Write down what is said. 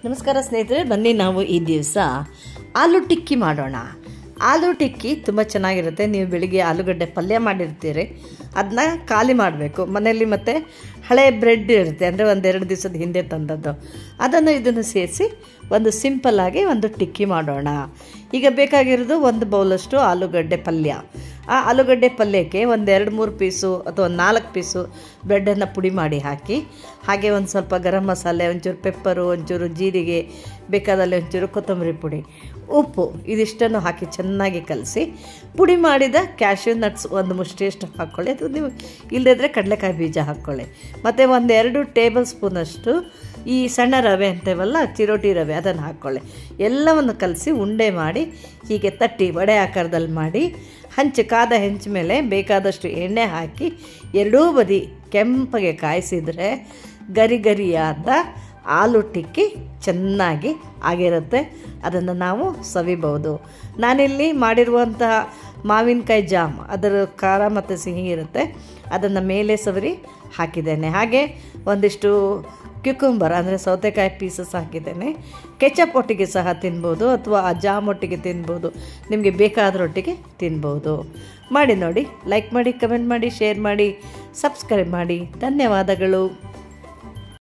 ನಮಸ್ಕಾರ ಸ್ನೇಹಿತರೆ ಬನ್ನಿ ನಾವು ಈ ದಿವಸ ಆಲೂ ಟಿಕ್ಕಿ ಮಾಡೋಣ ಆಲೂ ಟಿಕ್ಕಿ ತುಂಬ ಚೆನ್ನಾಗಿರುತ್ತೆ ನೀವು ಬೆಳಿಗ್ಗೆ ಆಲೂಗಡ್ಡೆ ಪಲ್ಯ ಮಾಡಿರ್ತೀರಿ ಅದನ್ನ ಖಾಲಿ ಮಾಡಬೇಕು ಮನೆಯಲ್ಲಿ ಮತ್ತು ಹಳೆ ಬ್ರೆಡ್ ಇರುತ್ತೆ ಅಂದರೆ ಒಂದೆರಡು ದಿವಸದ ಹಿಂದೆ ತಂದದ್ದು ಅದನ್ನು ಇದನ್ನು ಸೇರಿಸಿ ಒಂದು ಸಿಂಪಲ್ಲಾಗಿ ಒಂದು ಟಿಕ್ಕಿ ಮಾಡೋಣ ಈಗ ಬೇಕಾಗಿರೋದು ಒಂದು ಬೌಲಷ್ಟು ಆಲೂಗಡ್ಡೆ ಪಲ್ಯ ಆ ಆಲೂಗಡ್ಡೆ ಪಲ್ಯಕ್ಕೆ ಒಂದು ಎರಡು ಮೂರು ಪೀಸು ಅಥವಾ ಒಂದು ನಾಲ್ಕು ಪೀಸು ಬ್ರೆಡ್ಡನ್ನು ಪುಡಿ ಮಾಡಿ ಹಾಕಿ ಹಾಗೆ ಒಂದು ಸ್ವಲ್ಪ ಗರಂ ಮಸಾಲೆ ಒಂಚೂರು ಪೆಪ್ಪರು ಒಂಚೂರು ಜೀರಿಗೆ ಬೇಕಾದಲ್ಲಿ ಒಂಚೂರು ಕೊತ್ತಂಬರಿ ಪುಡಿ ಉಪ್ಪು ಇದಿಷ್ಟನ್ನು ಹಾಕಿ ಚೆನ್ನಾಗಿ ಕಲಸಿ ಪುಡಿ ಮಾಡಿದ ಕ್ಯಾಶ್ಯೂ ನಟ್ಸ್ ಒಂದು ಮುಷ್ಟಿಯಷ್ಟು ಹಾಕ್ಕೊಳ್ಳಿ ಅದು ನೀವು ಇಲ್ಲದಿದ್ದರೆ ಕಡಲೆಕಾಯಿ ಬೀಜ ಹಾಕ್ಕೊಳ್ಳಿ ಮತ್ತು ಒಂದೆರಡು ಟೇಬಲ್ ಸ್ಪೂನಷ್ಟು ಈ ಸಣ್ಣ ರವೆ ಅಂತೇವಲ್ಲ ಚಿರೋಟಿ ರವೆ ಅದನ್ನು ಹಾಕ್ಕೊಳ್ಳಿ ಎಲ್ಲವನ್ನು ಕಲಸಿ ಉಂಡೆ ಮಾಡಿ ಹೀಗೆ ತಟ್ಟಿ ವಡೆ ಆಕಾರದಲ್ಲಿ ಮಾಡಿ ಹಂಚು ಕಾದ ಹೆಂಚು ಮೇಲೆ ಬೇಕಾದಷ್ಟು ಎಣ್ಣೆ ಹಾಕಿ ಎರಡೂ ಬದಿ ಕೆಂಪಗೆ ಕಾಯಿಸಿದರೆ ಗರಿ ಗರಿಯಾದ ಆಲೂ ಟಿಕ್ಕಿ ಚೆನ್ನಾಗಿ ಆಗಿರುತ್ತೆ ಅದನ್ನು ನಾವು ಸವಿಬಹುದು ನಾನಿಲ್ಲಿ ಮಾಡಿರುವಂತಹ ಮಾವಿನಕಾಯಿ ಜಾಮ್ ಅದರ ಖಾರ ಮತ್ತು ಸಿಹಿ ಇರುತ್ತೆ ಅದನ್ನು ಮೇಲೆ ಸವರಿ ಹಾಕಿದ್ದೇನೆ ಹಾಗೆ ಒಂದಿಷ್ಟು ಕ್ಯುಕುಂಬರ್ ಅಂದರೆ ಸೌತೆಕಾಯಿ ಪೀಸಸ್ ಹಾಕಿದ್ದೇನೆ ಕೆಚಪ್ ಒಟ್ಟಿಗೆ ಸಹ ತಿನ್ಬೋದು ಅಥವಾ ಆ ಜಾಮ್ ಒಟ್ಟಿಗೆ ತಿನ್ಬೋದು ನಿಮಗೆ ಬೇಕಾದರೊಟ್ಟಿಗೆ ತಿನ್ಬೋದು ಮಾಡಿ ನೋಡಿ ಲೈಕ್ ಮಾಡಿ ಕಮೆಂಟ್ ಮಾಡಿ ಶೇರ್ ಮಾಡಿ ಸಬ್ಸ್ಕ್ರೈಬ್ ಮಾಡಿ ಧನ್ಯವಾದಗಳು